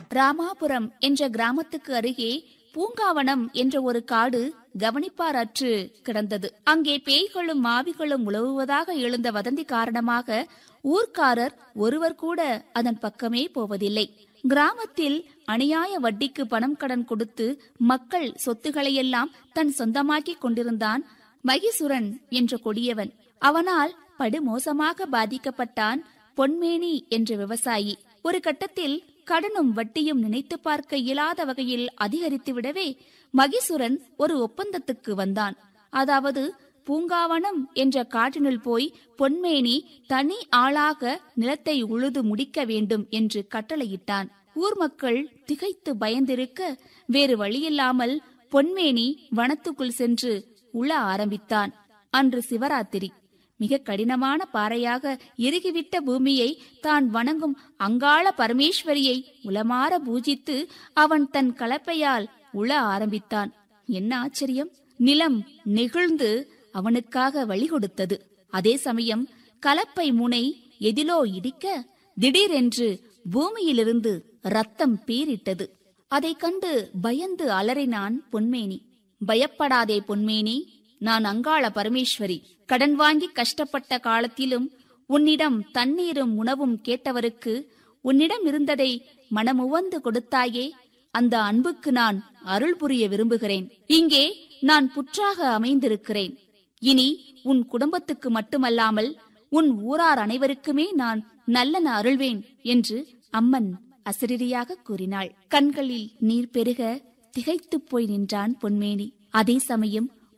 ராமாபுரம் என்ற கிராமத்துக்கு அருகே பூங்காவனம் என்ற ஒரு காடு கவனிப்பாரற்று கிடந்தது அங்கே பேய்களும் மாவிகளும் உலவுவதாக எழுந்த வதந்தி காரணமாக ஊர்க்காரர் ஒருவர் கூட அதன் பக்கமே போவதில்லை கிராமத்தில் அநியாய வட்டிக்கு பணம் கடன் கொடுத்து மக்கள் சொத்துக்களையெல்லாம் தன் சொந்தமாக்கிக் கொண்டிருந்தான் மகிசுரன் என்ற கொடியவன் அவனால் படுமோசமாக பாதிக்கப்பட்டான் பொன்மேனி என்ற விவசாயி ஒரு கட்டத்தில் கடனும் வட்டியும் நினைத்து பார்க்க இயலாத வகையில் அதிகரித்து விடவே மகிசுரன் ஒரு ஒப்பந்தத்துக்கு வந்தான் அதாவது பூங்காவனம் என்ற காட்டினுள் போய் பொன்மேனி தனி ஆளாக நிலத்தை உழுது முடிக்க வேண்டும் என்று கட்டளையிட்டான் ஊர் மக்கள் திகைத்து பயந்திருக்க வேறு வழியில்லாமல் பொன்மேனி வனத்துக்குள் சென்று உழ ஆரம்பித்தான் அன்று சிவராத்திரி மிக கடினமான பாறையாக இறுகிவிட்ட பூமியை தான் வணங்கும் அங்காள பரமேஸ்வரியை உளமாற பூஜித்து அவன் தன் கலப்பையால் உழ ஆரம்பித்தான் என்ன ஆச்சரியம் நிலம் நெகிழ்ந்து அவனுக்காக வழி கொடுத்தது அதே சமயம் கலப்பை முனை எதிலோ இடிக்க திடீரென்று பூமியிலிருந்து ரத்தம் பீரிட்டது அதைக் கண்டு பயந்து அலறினான் பொன்மேனி பயப்படாதே பொன்மேனி நான் அங்காள பரமேஸ்வரி கடன் வாங்கி கஷ்டப்பட்ட காலத்திலும் உன்னிடம் தண்ணீரும் உணவும் கேட்டவருக்கு உன்னிடம் இருந்ததை மனமுவந்து கொடுத்தாயே அந்த அன்புக்கு நான் அருள் புரிய விரும்புகிறேன் இங்கே நான் புற்றாக அமைந்திருக்கிறேன் இனி உன் குடும்பத்துக்கு மட்டுமல்லாமல் உன் ஊரார் அனைவருக்குமே நான் நல்லன அருள்வேன் என்று அம்மன் அசிரியாக கூறினாள் கண்களில் நீர் பெருக திகைத்துப் போய் நின்றான் பொன்மேனி அதே சமயம்